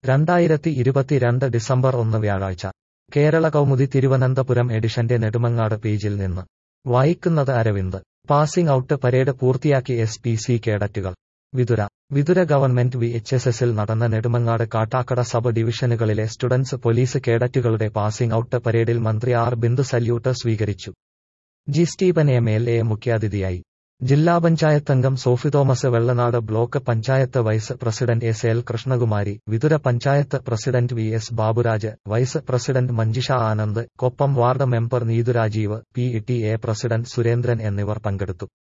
രണ്ടായിരത്തി ഇരുപത്തിരണ്ട് ഡിസംബർ ഒന്ന് വ്യാഴാഴ്ച കേരള കൗമുദി തിരുവനന്തപുരം എഡിഷന്റെ നെടുമങ്ങാട് പേജിൽ നിന്ന് വായിക്കുന്നത് അരവിന്ദ് പാസിംഗ് ഔട്ട് പരേഡ് പൂർത്തിയാക്കി എസ് പി സി കേഡറ്റുകൾ Vithura Vithura government V H S എസിൽ നടന്ന നെടുമങ്ങാട് കാട്ടാക്കട സബ് ഡിവിഷനുകളിലെ സ്റ്റുഡൻസ് പോലീസ് കേഡറ്റുകളുടെ പാസിംഗ് ഔട്ട് പരേഡിൽ മന്ത്രി ആർ ബിന്ദു സല്യൂട്ട് സ്വീകരിച്ചു G Stephen M L A മുഖ്യാതിഥിയായി ജില്ലാ പഞ്ചായത്ത് അംഗം Sophy Thomas Vellanad block panchayat vice president S L Krishnakumari Vithura panchayat president V S Baburaj vice president Manjisha Anand Koppam ward member Neethu Rajeev P T A president Surendran എന്നിവർ പങ്കെടുത്തു